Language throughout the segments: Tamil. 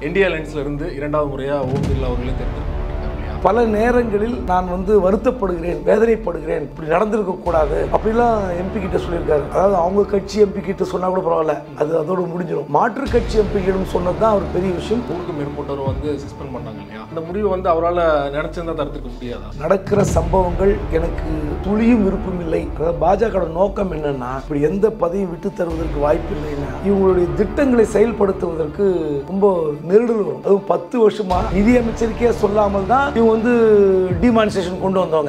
இந்தியா லென்ஸ்ல இருந்து இரண்டாவது முறையா ஓம் பிர்லா அவர்களே தேர்ந்தெடுக்கப்பட்டிருக்காங்க இல்லையா பல நேரங்களில் நான் வந்து வருத்தப்படுகிறேன் வேதனைப்படுகிறேன் இப்படி நடந்திருக்க கூடாது அப்படிலாம் எம்பி கிட்ட சொல்லியிருக்காரு அதாவது அவங்க கட்சி எம்பி கிட்ட சொன்னா கூட பரவாயில்ல அது அதோட முடிஞ்சிடும் மாற்று கட்சி எம்பிகளிடம் சொன்னது தான் ஒரு பெரிய விஷயம் நூறுக்கும் மேற்பட்டவர் வந்து சஸ்பெண்ட் பண்ணாங்க இல்லையா அந்த முடிவு வந்து அவரால் நினைச்சிருந்தா தடுத்துக்க முடியாதா நடக்கிற சம்பவங்கள் எனக்கு துளியும் விருப்பம் இல்லை அதாவது பாஜக நோக்கம் என்னன்னா இப்படி எந்த பதவியும் விட்டு தருவதற்கு வாய்ப்பு இல்லைன்னா இவங்களுடைய திட்டங்களை செயல்படுத்துவதற்கு ரொம்ப நெருடல் வரும் அதுவும் பத்து வருஷமா நிதி அமைச்சருக்கே சொல்லாமல் தான் இவங்க வந்து டிமானிசேஷன் கொண்டு வந்தவங்க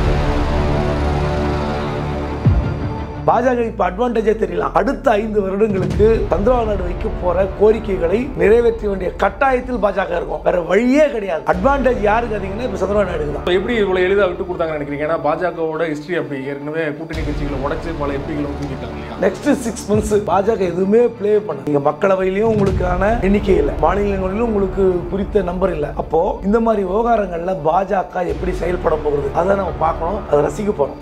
பாஜக இப்ப அட்வான்டேஜே தெரியலாம் அடுத்த ஐந்து வருடங்களுக்கு சந்திரபாபு நாயுடு வைக்க போற கோரிக்கைகளை நிறைவேற்ற வேண்டிய கட்டாயத்தில் பாஜக இருக்கும் வேற வழியே கிடையாது அட்வான்டேஜ் யாருக்கு அதிகம்னா இப்ப சந்திரபாபு நாயுடு தான் இப்போ எப்படி இவ்வளோ எளிதாக விட்டு கொடுத்தாங்கன்னு நினைக்கிறீங்க ஏன்னா பாஜகவோட ஹிஸ்ட்ரி அப்படி ஏற்கனவே கூட்டணி கட்சிகளை உடைச்சு பல எம்பிகளும் தூங்கிட்டாங்க இல்லையா நெக்ஸ்ட் சிக்ஸ் மந்த்ஸ் பாஜக எதுவுமே ப்ளே பண்ண நீங்க மக்களவையிலயும் உங்களுக்கான எண்ணிக்கை இல்லை மாநிலங்களிலும் உங்களுக்கு குறித்த நம்பர் இல்லை அப்போ இந்த மாதிரி விவகாரங்கள்ல பாஜக எப்படி செயல்பட போகிறது அதை நம்ம பார்க்கணும் அதை ரசிக்க போறோம்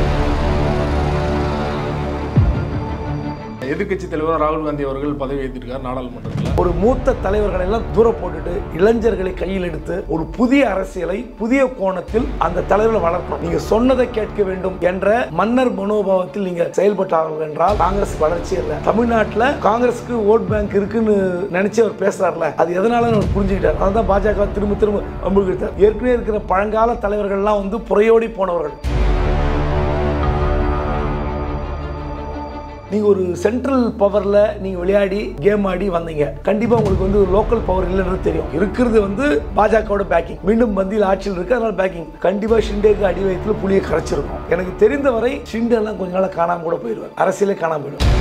எதிர்க்கட்சி தலைவர் ராகுல் காந்தி அவர்கள் பதவி ஏற்றிருக்கார் நாடாளுமன்றத்தில் ஒரு மூத்த தலைவர்களை எல்லாம் தூரம் போட்டுட்டு இளைஞர்களை கையில் எடுத்து ஒரு புதிய அரசியலை புதிய கோணத்தில் அந்த தலைவர்களை வளர்க்கணும் நீங்க சொன்னதை கேட்க வேண்டும் என்ற மன்னர் மனோபாவத்தில் நீங்க செயல்பட்டார்கள் என்றால் காங்கிரஸ் வளர்ச்சி இல்லை தமிழ்நாட்டுல காங்கிரஸுக்கு ஓட் பேங்க் இருக்குன்னு நினைச்சு அவர் பேசுறாருல அது எதனால அவர் புரிஞ்சுக்கிட்டார் அதான் பாஜக திரும்ப திரும்ப அம்புகிட்டார் ஏற்கனவே இருக்கிற பழங்கால தலைவர்கள்லாம் வந்து புறையோடி போனவர்கள் நீங்கள் ஒரு சென்ட்ரல் பவரில் நீங்கள் விளையாடி கேம் ஆடி வந்தீங்க கண்டிப்பாக உங்களுக்கு வந்து ஒரு லோக்கல் பவர் இல்லைன்னு தெரியும் இருக்கிறது வந்து பாஜகவோட பேக்கிங் மீண்டும் மத்தியில் ஆட்சியில் இருக்கு அதனால பேக்கிங் கண்டிப்பாக ஷிண்டேக்கு அடி வயிற்றுல புளியை கரைச்சிருக்கும் எனக்கு தெரிந்தவரை ஷிண்டே எல்லாம் கொஞ்ச நாள் காணாம கூட போயிடுவார் அரசியலே காணாம போயிடுவார்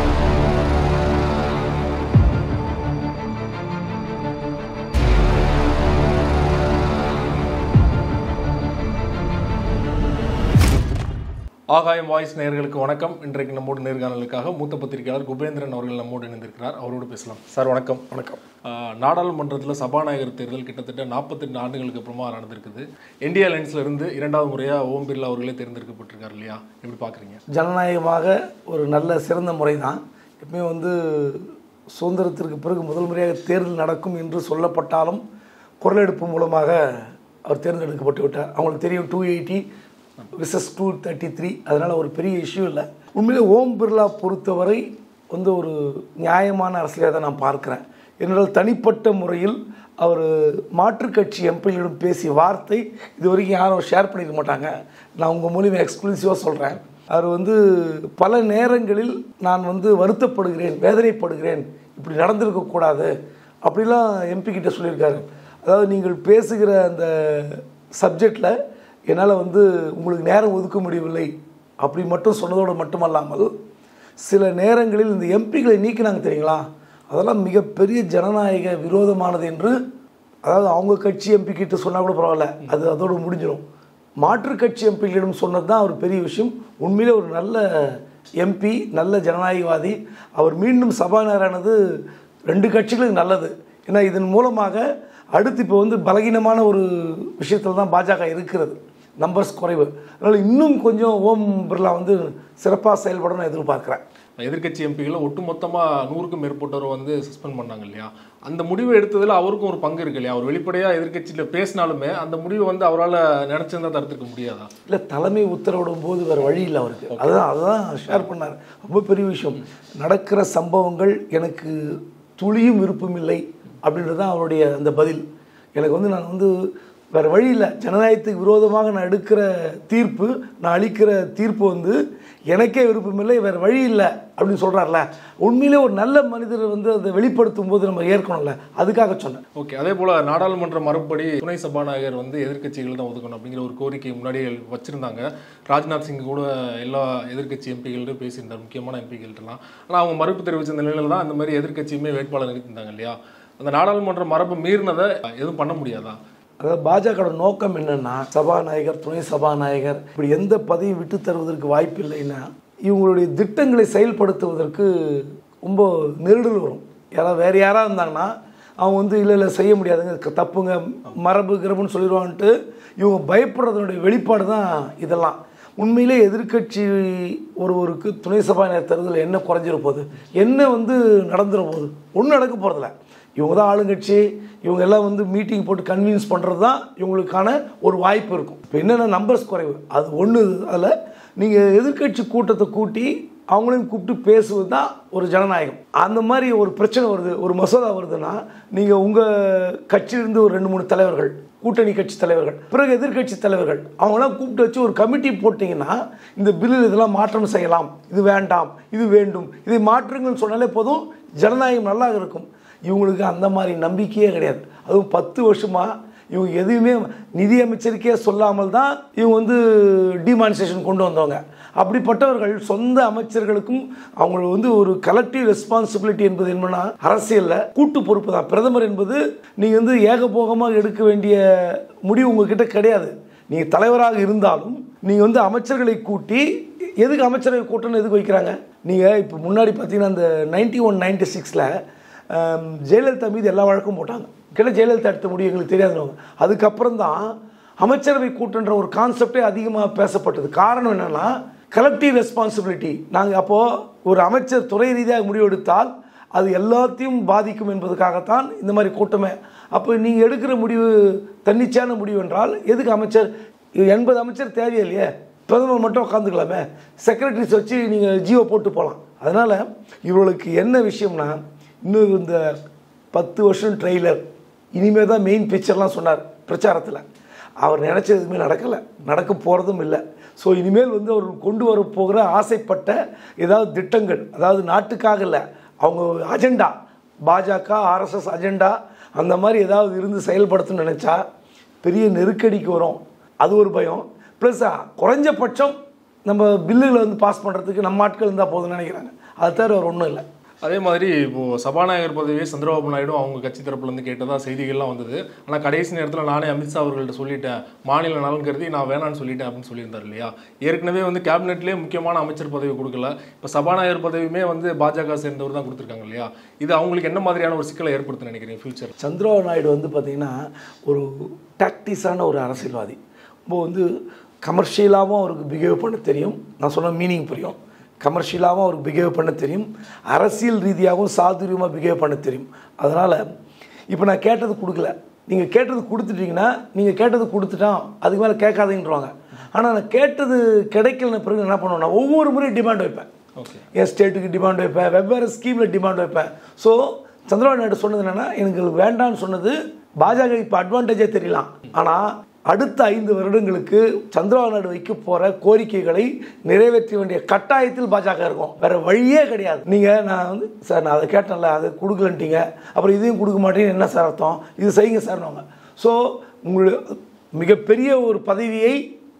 ஆகாயம் வாய்ஸ் நேயர்களுக்கு வணக்கம் இன்றைக்கு நம்மோடு நேர்காணலுக்காக மூத்த பத்திரிகையாளர் குபேந்திரன் அவர்கள் நம்மோடு இணைந்திருக்கிறார் அவரோடு பேசலாம் சார் வணக்கம் வணக்கம் ஆஹ், நாடாளுமன்றத்தில் சபாநாயகர் தேர்தல் கிட்டத்தட்ட நாற்பத்தெட்டு ஆண்டுகளுக்கு அப்புறமா நடந்திருக்குது இந்தியா லென்ஸ்ல இருந்து இரண்டாவது முறையா ஓம் பிர்லா அவர்களே தேர்ந்தெடுக்கப்பட்டிருக்காரு இல்லையா எப்படி பார்க்குறீங்க ஜனநாயகமாக ஒரு நல்ல சிறந்த முறை தான் எப்பவுமே வந்து சுதந்திரத்திற்கு பிறகு முதல் முறையாக தேர்தல் நடக்கும் என்று சொல்லப்பட்டாலும் குரலெடுப்பு மூலமாக அவர் தேர்ந்தெடுக்கப்பட்டு விட்டார் அவங்களுக்கு தெரியும் two eighty versus two thirty three அதனால் ஒரு பெரிய இஷ்யூ இல்லை உண்மையிலே ஓம் பிர்லா பொறுத்தவரை வந்து ஒரு நியாயமான அரசியலை தான் நான் பார்க்குறேன் என்னோட தனிப்பட்ட முறையில் அவர் மாற்றுக் கட்சி எம்பிகளிடம் பேசிய வார்த்தை இது வரைக்கும் யாரும் ஷேர் பண்ணிக்க மாட்டாங்க நான் உங்கள் மூலியமாக எக்ஸ்க்ளூசிவாக சொல்கிறேன் அவர் வந்து பல நேரங்களில் நான் வந்து வருத்தப்படுகிறேன் வேதனைப்படுகிறேன் இப்படி நடந்திருக்க கூடாது அப்படிலாம் எம்பி கிட்ட சொல்லியிருக்காரு அதாவது நீங்கள் பேசுகிற அந்த சப்ஜெக்டில் என்னால் வந்து உங்களுக்கு நேரம் ஒதுக்க முடியவில்லை அப்படி மட்டும் சொன்னதோடு மட்டுமல்லாமல் சில நேரங்களில் இந்த எம்பிகளை நீக்கினாங்க தெரியுங்களா அதெல்லாம் மிகப்பெரிய ஜனநாயக விரோதமானது என்று அதாவது அவங்க கட்சி எம்பி கிட்ட சொன்னால் கூட பரவாயில்ல அது அதோடு முடிஞ்சிடும் மாற்றுக் கட்சி எம்பிகளிடம் சொன்னது தான் ஒரு பெரிய விஷயம் உண்மையிலே ஒரு நல்ல எம்பி நல்ல ஜனநாயகவாதி அவர் மீண்டும் சபாநாயகரானது ரெண்டு கட்சிகளுக்கு நல்லது ஏன்னா இதன் மூலமாக அடுத்து இப்போ வந்து பலகீனமான ஒரு விஷயத்தில் தான் பாஜக இருக்கிறது நம்பர்ஸ் குறைவு அதனால் இன்னும் கொஞ்சம் ஓம் பிர்லா வந்து சிறப்பாக செயல்படணும் நான் எதிர்பார்க்குறேன் எதிர்க்கட்சி எம்பிகளை ஒட்டுமொத்தமா நூறுக்கும் மேற்பட்டவர் வந்து சஸ்பெண்ட் பண்ணாங்க இல்லையா அந்த முடிவு எடுத்ததுல அவருக்கும் ஒரு பங்கு இருக்கு இல்லையா அவர் வெளிப்படையா எதிர்க்கட்சியில பேசினாலுமே அந்த முடிவு வந்து அவரால் நினைச்சிருந்தா தடுத்துக்க முடியாதா இல்லை தலைமை உத்தரவிடும் போது வேறு வழி இல்லை அவருக்கு அதுதான் அதுதான் ஷேர் பண்ணார் ரொம்ப பெரிய விஷயம் நடக்கிற சம்பவங்கள் எனக்கு துளியும் விருப்பம் இல்லை அப்படின்றது தான் அவருடைய அந்த பதில் எனக்கு வந்து நான் வந்து வேறு வழி இல்லை ஜனநாயகத்துக்கு விரோதமாக நான் எடுக்கிற தீர்ப்பு நான் அளிக்கிற தீர்ப்பு வந்து எனக்கே விருப்பம் இல்லை வேறு வழி இல்லை அப்படின்னு சொல்கிறார்ல உண்மையிலே ஒரு நல்ல மனிதர் வந்து அதை வெளிப்படுத்தும் போது நம்ம ஏற்கணும்ல அதுக்காக சொன்னேன் ஓகே அதே போல நாடாளுமன்ற மறுபடி துணை சபாநாயகர் வந்து எதிர்க்கட்சிகள் தான் ஒதுக்கணும் அப்படிங்கிற ஒரு கோரிக்கை முன்னாடியே வச்சிருந்தாங்க ராஜ்நாத் சிங் கூட எல்லா எதிர்க்கட்சி எம்பிகள்கிட்ட பேசியிருந்தார் முக்கியமான எம்பிகள்ட்டலாம் ஆனால் அவங்க மறுப்பு தெரிவித்த நிலையில தான் அந்த மாதிரி எதிர்க்கட்சியுமே வேட்பாளர் நிறுத்திருந்தாங்க இல்லையா அந்த நாடாளுமன்ற மரபு மீறினதை எதுவும் பண்ண முடியாதா அதாவது பாஜக நோக்கம் என்னன்னா சபாநாயகர் துணை சபாநாயகர் இப்படி எந்த பதவியும் விட்டு தருவதற்கு வாய்ப்பு இல்லைன்னா இவங்களுடைய திட்டங்களை செயல்படுத்துவதற்கு ரொம்ப நெருடல் வரும் யாராவது வேறு யாராக இருந்தாங்கன்னா அவங்க வந்து இல்லை இல்லை செய்ய முடியாதுங்க க- தப்புங்க மரபு கிரபுன்னு சொல்லிடுவான்ட்டு இவங்க பயப்படுறதனுடைய வெளிப்பாடு தான் இதெல்லாம் உண்மையிலே எதிர்க்கட்சி ஒருவருக்கு துணை சபாநாயகர் தேர்தல் என்ன குறைஞ்சிட போகுது என்ன வந்து நடந்துட போகுது ஒன்றும் நடக்க போகிறதில்ல இவங்க தான் ஆளுங்கட்சி இவங்க எல்லாம் வந்து மீட்டிங் போட்டு கன்வின்ஸ் பண்ணுறது தான் இவங்களுக்கான ஒரு வாய்ப்பு இருக்கும் இப்போ என்னென்ன நம்பர்ஸ் குறைவு அது ஒன்று அதில் நீங்கள் எதிர்க்கட்சி கூட்டத்தை கூட்டி அவங்களையும் கூப்பிட்டு பேசுவது தான் ஒரு ஜனநாயகம் அந்த மாதிரி ஒரு பிரச்சனை வருது ஒரு மசோதா வருதுன்னா நீங்கள் உங்கள் கட்சியிலிருந்து ஒரு ரெண்டு மூணு தலைவர்கள் கூட்டணி கட்சி தலைவர்கள் பிறகு எதிர்க்கட்சி தலைவர்கள் அவங்களாம் கூப்பிட்டு வச்சு ஒரு கமிட்டி போட்டிங்கன்னா இந்த பில்லில் இதெல்லாம் மாற்றம் செய்யலாம் இது வேண்டாம் இது வேண்டும் இதை மாற்றுங்கன்னு சொன்னாலே போதும் ஜனநாயகம் நல்லா இருக்கும் இவங்களுக்கு அந்த மாதிரி நம்பிக்கையே கிடையாது அதுவும் பத்து வருஷமாக இவங்க எதுவுமே நிதி அமைச்சருக்கே சொல்லாமல் தான் இவங்க வந்து டிமானிசேஷன் கொண்டு வந்தவங்க அப்படிப்பட்டவர்கள் சொந்த அமைச்சர்களுக்கும் அவங்க வந்து ஒரு கலெக்டிவ் ரெஸ்பான்சிபிலிட்டி என்பது என்னன்னா அரசியலில் கூட்டு பொறுப்பு தான் பிரதமர் என்பது நீங்கள் வந்து ஏகபோகமாக எடுக்க வேண்டிய முடிவு உங்ககிட்ட கிடையாது நீங்கள் தலைவராக இருந்தாலும் நீங்கள் வந்து அமைச்சர்களை கூட்டி எதுக்கு அமைச்சரவை கூட்டம்னு எதுக்கு வைக்கிறாங்க நீங்கள் இப்போ முன்னாடி பார்த்தீங்கன்னா அந்த நைன்டி ஒன் நைன்டி சிக்ஸில் ஜெயலலிதா மீது எல்லா வழக்கும் போட்டாங்க கிட்ட ஜெயலலிதா எடுத்த முடியும் எங்களுக்கு தெரியாதுன்னு அதுக்கப்புறம் தான் அமைச்சரவை கூட்டன்ற ஒரு கான்செப்டே அதிகமாக பேசப்பட்டது காரணம் என்னென்னா கலெக்டிவ் ரெஸ்பான்சிபிலிட்டி நாங்கள் அப்போது ஒரு அமைச்சர் துறை ரீதியாக முடிவெடுத்தால் அது எல்லாத்தையும் பாதிக்கும் என்பதுக்காகத்தான் இந்த மாதிரி கூட்டமே அப்போ நீங்கள் எடுக்கிற முடிவு தன்னிச்சையான முடிவு என்றால் எதுக்கு அமைச்சர் எண்பது அமைச்சர் தேவையில்லையே பிரதமர் மட்டும் உட்காந்துக்கலாமே செக்ரட்டரிஸ் வச்சு நீங்கள் ஜியோ போட்டு போகலாம் அதனால் இவர்களுக்கு என்ன விஷயம்னா இன்னும் இந்த பத்து வருஷம் ட்ரெய்லர் இனிமேல் தான் மெயின் பிக்சர்லாம் சொன்னார் பிரச்சாரத்தில் அவர் நினச்சது எதுவுமே நடக்கலை நடக்க போகிறதும் இல்லை ஸோ இனிமேல் வந்து அவர் கொண்டு வர போகிற ஆசைப்பட்ட ஏதாவது திட்டங்கள் அதாவது நாட்டுக்காக இல்லை அவங்க அஜெண்டா பாஜக ஆர்எஸ்எஸ் அஜெண்டா அந்த மாதிரி ஏதாவது இருந்து செயல்படுத்தணும்னு நினச்சா பெரிய நெருக்கடிக்கு வரும் அது ஒரு பயம் ப்ளஸ் குறைஞ்சபட்சம் நம்ம பில்லுகளை வந்து பாஸ் பண்ணுறதுக்கு நம்ம ஆட்கள் இருந்தால் போதும்னு நினைக்கிறாங்க அது தவிர வேறு ஒன்றும் இல்லை அதே மாதிரி இப்போ சபாநாயகர் பதவியை சந்திரபாபு நாயுடு அவங்க கட்சி தரப்புல இருந்து கேட்டதா செய்திகள்லாம் வந்தது ஆனால் கடைசி நேரத்தில் நானே அமித்ஷா அவர்கள்ட்ட சொல்லிட்டேன் மாநில நலன் கருதி நான் வேணான்னு சொல்லிட்டேன் அப்படின்னு சொல்லியிருந்தார் இல்லையா ஏற்கனவே வந்து கேபினெட்லேயே முக்கியமான அமைச்சர் பதவி கொடுக்கல இப்போ சபாநாயகர் பதவியுமே வந்து பாஜக சேர்ந்தவர் தான் கொடுத்துருக்காங்க இல்லையா இது அவங்களுக்கு என்ன மாதிரியான ஒரு சிக்கலை ஏற்படுத்துன்னு நினைக்கிறீங்க ஃபியூச்சர் சந்திரபாபு நாயுடு வந்து பார்த்திங்கன்னா ஒரு டாக்டிஸான ஒரு அரசியல்வாதி இப்போ வந்து கமர்ஷியலாகவும் அவருக்கு பிஹேவ் பண்ண தெரியும் நான் சொன்ன மீனிங் புரியும் கமர்ஷியலாகவும் அவருக்கு பிஹேவ் பண்ண தெரியும் அரசியல் ரீதியாகவும் சாதுரியமாக பிஹேவ் பண்ண தெரியும் அதனால் இப்போ நான் கேட்டது கொடுக்கல நீங்கள் கேட்டது கொடுத்துட்டீங்கன்னா நீங்கள் கேட்டது கொடுத்துட்டான் அதுக்கு மேலே கேட்காதீங்கன்றவாங்க ஆனால் நான் கேட்டது கிடைக்கலன பிறகு என்ன பண்ணுவேன்னா ஒவ்வொரு முறையும் டிமாண்ட் வைப்பேன் ஓகே என் ஸ்டேட்டுக்கு டிமாண்ட் வைப்பேன் வெவ்வேறு ஸ்கீமில் டிமாண்ட் வைப்பேன் ஸோ சந்திரபாபு நாயுடு சொன்னது என்னென்னா எனக்கு வேண்டாம்னு சொன்னது பாஜக இப்போ அட்வான்டேஜே தெரியலாம் ஆனால் அடுத்த ஐந்து வருடங்களுக்கு சந்திரபாபு நாயுடு வைக்க போகிற கோரிக்கைகளை நிறைவேற்ற வேண்டிய கட்டாயத்தில் பாஜக இருக்கும் வேற வழியே கிடையாது நீங்கள் நான் வந்து சார் நான் அதை கேட்டேன்ல அதை கொடுக்கலன்ட்டீங்க அப்புறம் இதையும் கொடுக்க மாட்டேன்னு என்ன சார் அர்த்தம் இது செய்யுங்க சார்னுவாங்க ஸோ உங்களுக்கு மிகப்பெரிய ஒரு பதவியை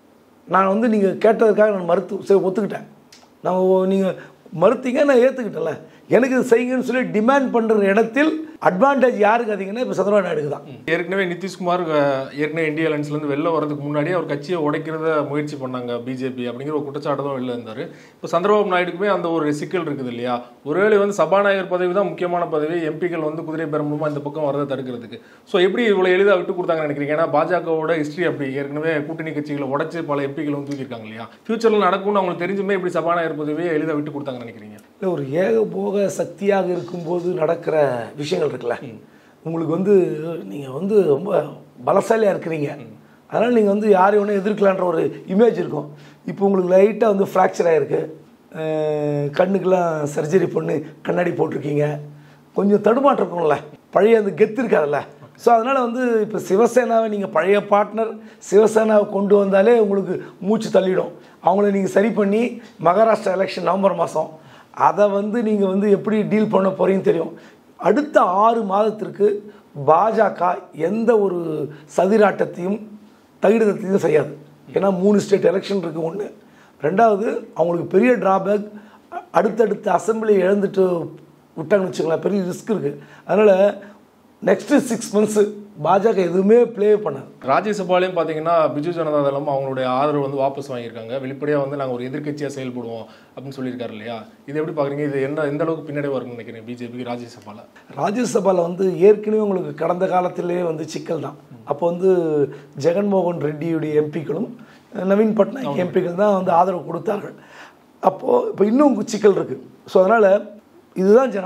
நான் வந்து நீங்கள் கேட்டதற்காக நான் மறுத்து சரி ஒத்துக்கிட்டேன் நான் நீங்கள் மறுத்தீங்க நான் ஏற்றுக்கிட்டேன்ல எனக்கு இது செய்யுங்கன்னு சொல்லி டிமாண்ட் பண்ணுற இடத்தில் அட்வான்டேஜ் யாருக்கு அதிகம்னா இப்போ சந்திரபாபு நாயுடுக்கு தான் ஏற்கனவே நிதிஷ்குமார் அஹ், ஏற்கனவே இந்தியா அலைன்ஸ்லேருந்து வெளில வரதுக்கு முன்னாடி அவர் கட்சியை உடைக்கிறத முயற்சி பண்ணாங்க பிஜேபி அப்படிங்கிற ஒரு குற்றச்சாட்டு தான் வெளில இருந்தார் இப்போ சந்திரபாபு நாயுடுக்குமே அந்த ஒரு சிக்கல் இருக்குது இல்லையா ஒருவேளை வந்து சபாநாயகர் பதவி தான் முக்கியமான பதவி எம்பிக்கள் வந்து குதிரை பெற மூலமாக இந்த பக்கம் வரதை தடுக்கிறதுக்கு ஸோ எப்படி இவ்வளோ எளிதாக விட்டு கொடுத்தாங்கன்னு நினைக்கிறீங்க ஏன்னா பாஜகவோட ஹிஸ்ட்ரி அப்படி ஏற்கனவே கூட்டணி கட்சிகளை உடைச்சு பல எம்பிக்கள் வந்து தூக்கியிருக்காங்க இல்லையா ஃபியூச்சரில் நடக்கும்னு அவங்களுக்கு தெரிஞ்சுமே இப்படி சபாநாயகர் பதவியை எளிதாக விட்டு கொடுத்தாங்கன்னு நினைக்கிறீங்க இல்லை ஒரு ஏகபோக சக்தியாக இருக்கும்போது நடக்கிற விஷயங்கள் இருக்குல்ல உங்களுக்கு வந்து நீங்கள் வந்து ரொம்ப பலசாலியாக இருக்கிறீங்க அதனால் நீங்கள் வந்து யாரையும் ஒன்றும் எதிர்க்கலான்ற ஒரு இமேஜ் இருக்கும் இப்போ உங்களுக்கு லைட்டாக வந்து ஃப்ராக்சர் ஆகிருக்கு அஹ் கண்ணுக்கெல்லாம் சர்ஜரி பண்ணி கண்ணாடி போட்டிருக்கீங்க கொஞ்சம் தடுமாற்றம் இருக்கும்ல பழைய அந்த கெத்து இருக்காதுல்ல ஸோ அதனால் வந்து இப்போ சிவசேனாவை நீங்கள் பழைய பார்ட்னர் சிவசேனாவை கொண்டு வந்தாலே உங்களுக்கு மூச்சு தள்ளிடும் அவங்கள நீங்கள் சரி பண்ணி மகாராஷ்டிரா எலெக்ஷன் நவம்பர் மாதம் அதை வந்து நீங்கள் வந்து எப்படி டீல் பண்ண போகிறீங்கன்னு தெரியும் அடுத்த ஆறு மாதத்திற்கு பாஜக எந்த ஒரு சதிராட்டத்தையும் தகிடத்தையும் செய்யாது ஏன்னா மூணு ஸ்டேட் எலெக்ஷன் இருக்குது ஒன்று ரெண்டாவது அவங்களுக்கு பெரிய டிராபேக் அடுத்தடுத்த அசம்பிளி இழந்துட்டு விட்டாங்கன்னு வச்சுக்கலாம் பெரிய ரிஸ்க் இருக்குது அதனால் நெக்ஸ்ட்டு சிக்ஸ் மந்த்ஸு பாஜக எதுவுமே ப்ளே பண்ணாது ராஜ்யசபாலையும் பார்த்தீங்கன்னா பிஜு ஜனதா தளம் அவங்களுடைய ஆதரவு வந்து வாபஸ் வாங்கியிருக்காங்க வெளிப்படையாக வந்து நாங்கள் ஒரு எதிர்க்கட்சியாக செயல்படுவோம் அப்படின்னு சொல்லியிருக்காரு இல்லையா இது எப்படி பார்க்குறீங்க இது என்ன எந்த அளவுக்கு பின்னாடி வரும்னு நினைக்கிறேன் பிஜேபிக்கு ராஜ்யசபால ராஜ்யசபாவில் வந்து ஏற்கனவே உங்களுக்கு கடந்த காலத்திலே வந்து சிக்கல் தான் அப்போ வந்து ஜெகன்மோகன் ரெட்டியுடைய எம்பிக்களும் நவீன் பட்நாயக் எம்பிக்கள் தான் வந்து ஆதரவு கொடுத்தார்கள் அப்போது இப்போ இன்னும் சிக்கல் இருக்குது ஸோ அதனால் இதுதான் ஜனநாயகம்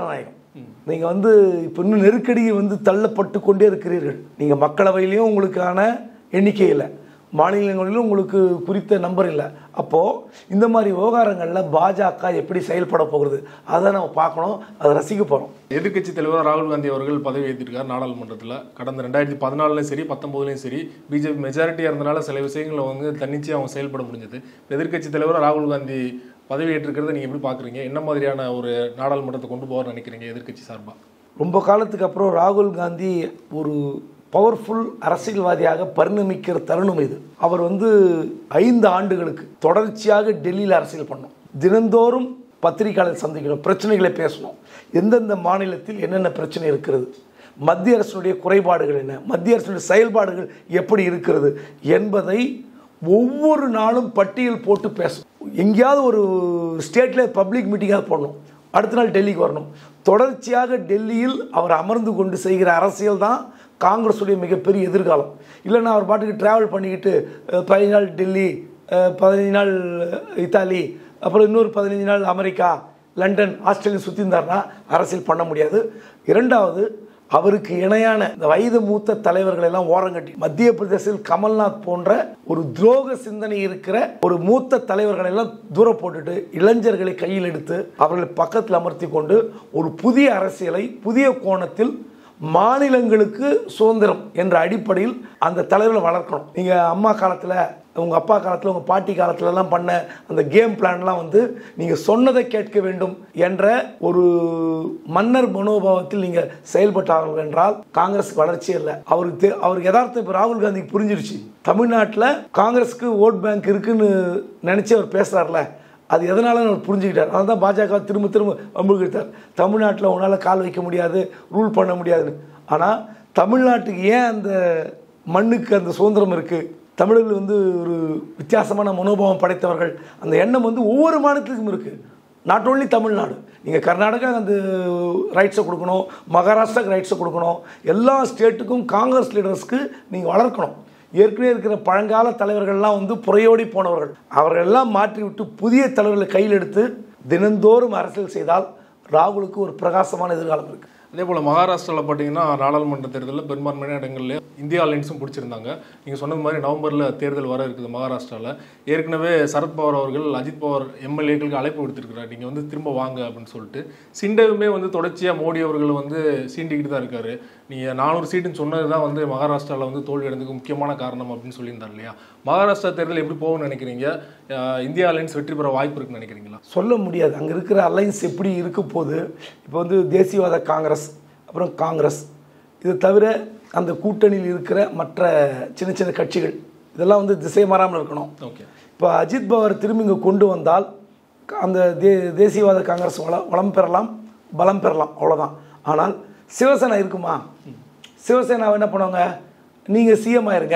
நீங்கள் வந்து இப்போ இன்னும் நெருக்கடி வந்து தள்ளப்பட்டு கொண்டே இருக்கிறீர்கள் நீங்கள் மக்களவையிலையும் உங்களுக்கான எண்ணிக்கை இல்லை மாநிலங்களிலும் உங்களுக்கு குறித்த நம்பர் இல்லை அப்போது இந்த மாதிரி விவகாரங்களில் பாஜக எப்படி செயல்பட போகிறது அதை நம்ம பார்க்கணும் அதை ரசிக்க போகிறோம் எதிர்க்கட்சி தலைவர் ராகுல் காந்தி அவர்கள் பதவி ஏற்றிருக்கார் நாடாளுமன்றத்தில் கடந்த ரெண்டாயிரத்தி பதினாலுலையும் சரி பத்தொம்போதுலையும் சரி பிஜேபி மெஜாரிட்டியாக இருந்தனால சில விஷயங்களை வந்து தன்னிச்சையாக அவங்க செயல்பட முடிஞ்சது எதிர்க்கட்சி தலைவர் ராகுல் காந்தி பதவி ஏற்றிருக்கிறத நீங்கள் எப்படி பார்க்குறீங்க என்ன மாதிரியான ஒரு நாடாளுமன்றத்தை கொண்டு போவார் நினைக்கிறீங்க எதிர்க்கட்சி சார்பாக ரொம்ப காலத்துக்கு அப்புறம் ராகுல் காந்தி ஒரு பவர்ஃபுல் அரசியல்வாதியாக பரிணமிக்கிற தருணம் இது அவர் வந்து ஐந்து ஆண்டுகளுக்கு தொடர்ச்சியாக டெல்லியில் அரசியல் பண்ணோம் தினந்தோறும் பத்திரிகையாளர் சந்திக்கணும் பிரச்சனைகளை பேசணும் எந்தெந்த மாநிலத்தில் என்னென்ன பிரச்சனை இருக்கிறது மத்திய அரசினுடைய குறைபாடுகள் என்ன மத்திய அரசினுடைய செயல்பாடுகள் எப்படி இருக்கிறது என்பதை ஒவ்வொரு நாளும் பட்டியல் போட்டு பேசணும் எங்கேயாவது ஒரு ஸ்டேட்டில் பப்ளிக் மீட்டிங்காவது போடணும் அடுத்த நாள் டெல்லிக்கு வரணும் தொடர்ச்சியாக டெல்லியில் அவர் அமர்ந்து கொண்டு செய்கிற அரசியல் தான் காங்கிரஸுடைய மிகப்பெரிய எதிர்காலம் இல்லைன்னா அவர் பாட்டுக்கு ட்ராவல் பண்ணிக்கிட்டு அஹ், பதினஞ்சு நாள் டெல்லி அஹ், பதினஞ்சு நாள் இத்தாலி அப்புறம் இன்னொரு பதினஞ்சு நாள் அமெரிக்கா லண்டன் ஆஸ்திரேலியா சுற்றி இருந்தார்னா அரசியல் பண்ண முடியாது இரண்டாவது அவருக்கு இணையான இந்த வயது மூத்த தலைவர்கள் எல்லாம் ஓரங்கட்டி மத்திய பிரதேசத்தில் கமல்நாத் போன்ற ஒரு துரோக சிந்தனை இருக்கிற ஒரு மூத்த தலைவர்களை எல்லாம் தூர போட்டுட்டு இளைஞர்களை கையில் எடுத்து அவர்களை பக்கத்தில் அமர்த்தி கொண்டு ஒரு புதிய அரசியலை புதிய கோணத்தில் மாநிலங்களுக்கு சுதந்திரம் என்ற அடிப்படையில் அந்த தலைவர்களை வளர்க்கணும் நீங்கள் அம்மா காலத்தில் உங்கள் அப்பா காலத்தில் உங்கள் பாட்டி காலத்துலலாம் பண்ண அந்த கேம் பிளான்லாம் வந்து நீங்கள் சொன்னதை கேட்க வேண்டும் என்ற ஒரு மன்னர் மனோபாவத்தில் நீங்கள் செயல்பட்டார்கள் என்றால் காங்கிரஸ் வளர்ச்சியே இல்லை அவருக்கு தெ- அவருக்கு யதார்த்தம் இப்போ ராகுல் காந்திக்கு புரிஞ்சிருச்சு தமிழ்நாட்டில் காங்கிரஸுக்கு ஓட் பேங்க் இருக்குன்னு நினச்சி அவர் பேசுகிறார்ல அது எதனால அவர் புரிஞ்சுக்கிட்டார் அதனால தான் பாஜக திரும்ப திரும்ப வம்புக்கிட்டார் தமிழ்நாட்டில் உன்னால் கால் வைக்க முடியாது ரூல் பண்ண முடியாதுன்னு ஆனால் தமிழ்நாட்டுக்கு ஏன் அந்த மண்ணுக்கு அந்த சுதந்திரம் இருக்குது தமிழர்கள் வந்து ஒரு வித்தியாசமான மனோபாவம் படைத்தவர்கள் அந்த எண்ணம் வந்து ஒவ்வொரு மாநிலத்துக்கும் இருக்குது நாட் ஓன்லி தமிழ்நாடு நீங்கள் கர்நாடகா அந்த ரைட்ஸை கொடுக்கணும் மகாராஷ்டிராக்கு ரைட்ஸை கொடுக்கணும் எல்லா ஸ்டேட்டுக்கும் காங்கிரஸ் லீடர்ஸ்க்கு நீங்கள் வளர்க்கணும் ஏற்கனவே இருக்கிற பழங்கால தலைவர்கள்லாம் வந்து புறையோடி போனவர்கள் அவர்கள் எல்லாம் மாற்றி விட்டு புதிய தலைவர்களை கையில் எடுத்து தினந்தோறும் அரசியல் செய்தால் ராகுலுக்கு ஒரு பிரகாசமான எதிர்காலம் இருக்குது அதே போல் மகாராஷ்டிராவில் பார்த்தீங்கன்னா நாடாளுமன்ற தேர்தலில் பெரும்பான்மையான இடங்கள்ல இந்தியா அலைன்ஸும் பிடிச்சிருந்தாங்க நீங்கள் சொன்னது மாதிரி நவம்பரில் தேர்தல் வர இருக்குது மகாராஷ்டிராவில் ஏற்கனவே சரத்பவார் அவர்கள் அஜித் பவார் எம்எல்ஏக்களுக்கு அழைப்பு விடுத்திருக்கிறார் நீங்கள் வந்து திரும்ப வாங்க அப்படின்னு சொல்லிட்டு சிண்டேவுமே வந்து தொடர்ச்சியாக மோடி அவர்கள் வந்து சீண்டிக்கிட்டு தான் இருக்காரு நீங்கள் நானூறு சீட்டுன்னு சொன்னது தான் வந்து மகாராஷ்டிராவில் வந்து தோல்வி அடைந்ததுக்கு முக்கியமான காரணம் அப்படின்னு சொல்லியிருந்தார் இல்லையா மகாராஷ்டிரா தேர்தல் எப்படி போகும்னு நினைக்கிறீங்க அஹ் இந்தியா அலைன்ஸ் வெற்றி பெற வாய்ப்பு இருக்குன்னு நினைக்கிறீங்களா சொல்ல முடியாது அங்கே இருக்கிற அலைன்ஸ் எப்படி இருக்க போது இப்போ வந்து தேசியவாத காங்கிரஸ் அப்புறம் காங்கிரஸ் இது தவிர அந்த கூட்டணியில் இருக்கிற மற்ற சின்ன சின்ன கட்சிகள் இதெல்லாம் வந்து திசை மாறாமல் இருக்கணும் ஓகே இப்போ அஜித் பவார் திரும்பி இங்கே கொண்டு வந்தால் அந்த தே தேசியவாத காங்கிரஸ் வள வளம் பெறலாம் பலம் பெறலாம் அவ்வளோதான் ஆனால் சிவசேனா இருக்குமா சிவசேனாவை என்ன பண்ணுவாங்க நீங்கள் சிஎம் ஆயிருங்க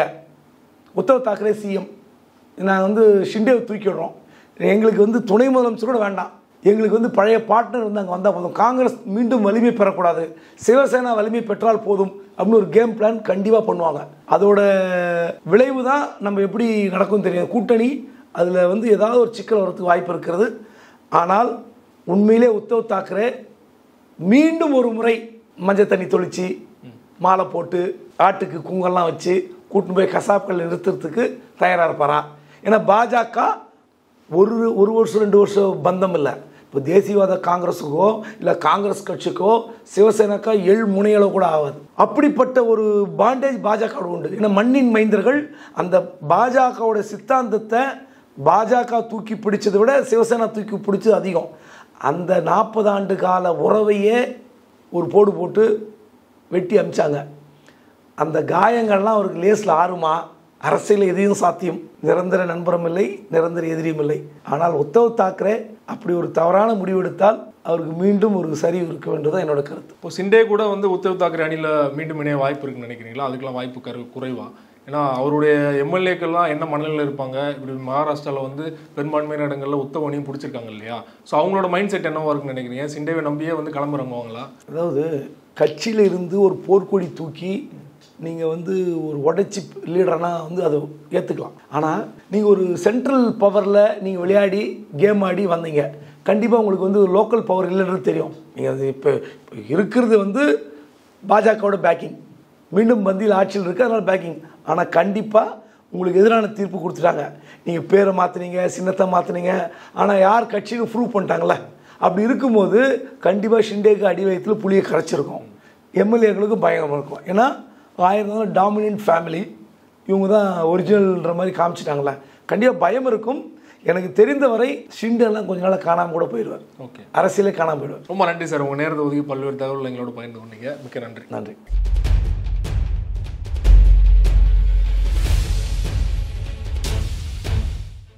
உத்தவ் தாக்கரே சிஎம் நாங்கள் வந்து ஷிண்டேவை தூக்கிடுறோம் எங்களுக்கு வந்து துணை முதலமைச்சர் கூட வேண்டாம் எங்களுக்கு வந்து பழைய பார்ட்னர் வந்து அங்கே வந்தால் போதும் காங்கிரஸ் மீண்டும் வலிமை பெறக்கூடாது சிவசேனா வலிமை பெற்றால் போதும் அப்படின்னு ஒரு கேம் பிளான் கண்டிப்பாக பண்ணுவாங்க அதோட விளைவு தான் நம்ம எப்படி நடக்கும் தெரியாது கூட்டணி அதில் வந்து ஏதாவது ஒரு சிக்கல் வரதுக்கு வாய்ப்பு இருக்கிறது ஆனால் உண்மையிலே உத்தவ் தாக்கரே மீண்டும் ஒரு முறை மஞ்சள் தண்ணி தொளிச்சு மாலை போட்டு ஆட்டுக்கு குங்கெல்லாம் வச்சு கூட்டின்னு போய் கசாப்கள் நிறுத்துறதுக்கு தயாராக இருப்பாரா ஏன்னா பாஜக ஒரு ஒரு வருஷம் ரெண்டு வருஷம் பந்தம் இல்லை இப்போ தேசியவாத காங்கிரஸுக்கோ இல்லை காங்கிரஸ் கட்சிக்கோ சிவசேனாக்கோ எள் முனையளவு கூட ஆகாது அப்படிப்பட்ட ஒரு பாண்டேஜ் பாஜக உண்டு ஏன்னா மண்ணின் மைந்தர்கள் அந்த பாஜகவோட சித்தாந்தத்தை பாஜக தூக்கி பிடிச்சதை விட சிவசேனா தூக்கி பிடிச்சது அதிகம் அந்த நாற்பது ஆண்டு கால உறவையே ஒரு போடு போட்டு வெட்டி அமிச்சாங்க அந்த காயங்கள்லாம் அவருக்கு லேஸில் ஆறுமா அரசியல் எதையும் சாத்தியம் நிரந்தர நண்பரும் இல்லை நிரந்தர எதிரியும் இல்லை ஆனால் உத்தவ் தாக்கரே அப்படி ஒரு தவறான முடிவெடுத்தால் அவருக்கு மீண்டும் ஒரு சரிவு இருக்க வேண்டியது என்னோட கருத்து இப்போ சிண்டே கூட வந்து உத்தவ் தாக்கரே அணியில் மீண்டும் இணைய வாய்ப்பு இருக்குன்னு நினைக்கிறீங்களா அதுக்கெல்லாம் வாய்ப்பு கரு குறைவா ஏன்னா அவருடைய எம்எல்ஏக்கள்லாம் என்ன மனநிலையில் இருப்பாங்க இப்படி மகாராஷ்டிராவில் வந்து பெரும்பான்மையான இடங்களில் உத்தவ் அணியும் பிடிச்சிருக்காங்க இல்லையா ஸோ அவங்களோட மைண்ட் செட் என்னவா இருக்குன்னு நினைக்கிறீங்க சிண்டேவை நம்பியே வந்து கிளம்புறவங்களா அதாவது கட்சியில் இருந்து ஒரு போர்க்கொடி தூக்கி நீங்கள் வந்து ஒரு உடைச்சி லீடர்னா வந்து அதை ஏற்றுக்கலாம் ஆனால் நீங்கள் ஒரு சென்ட்ரல் பவரில் நீங்கள் விளையாடி கேம் ஆடி வந்தீங்க கண்டிப்பாக உங்களுக்கு வந்து லோக்கல் பவர் இல்லைன்றது தெரியும் நீங்கள் அது இப்போ இப்போ இருக்கிறது வந்து பாஜகவோட பேக்கிங் மீண்டும் மத்தியில் ஆட்சியில் இருக்குது அதனால் பேக்கிங் ஆனால் கண்டிப்பாக உங்களுக்கு எதிரான தீர்ப்பு கொடுத்துட்டாங்க நீங்கள் பேரை மாற்றுனீங்க சின்னத்தை மாற்றுனீங்க ஆனால் யார் கட்சின்னு ப்ரூவ் பண்ணிட்டாங்களே அப்படி இருக்கும்போது கண்டிப்பாக ஷிண்டேக்கு அடி வயிற்றுல புளியை கரைச்சிருக்கும் எம்எல்ஏக்களுக்கும் பயங்கரமாக இருக்கும் ஏன்னா ஆயிரம் இருந்தாலும் டாமினன்ட் ஃபேமிலி இவங்க தான் ஒரிஜினல்ன்ற மாதிரி காமிச்சிட்டாங்களே கண்டிப்பாக பயம் இருக்கும் எனக்கு தெரிந்தவரை ஷிண்டெல்லாம் கொஞ்ச நாள் காணாமல் கூட போயிடுவார் ஓகே அரசியலே காணாமல் போயிடுவார் ரொம்ப நன்றி சார் உங்கள் நேரத்தை ஒதுக்கி பல்வேறு தகவல்கள் எங்களோட பகிர்ந்து கொண்டீங்க மிக்க நன்றி நன்றி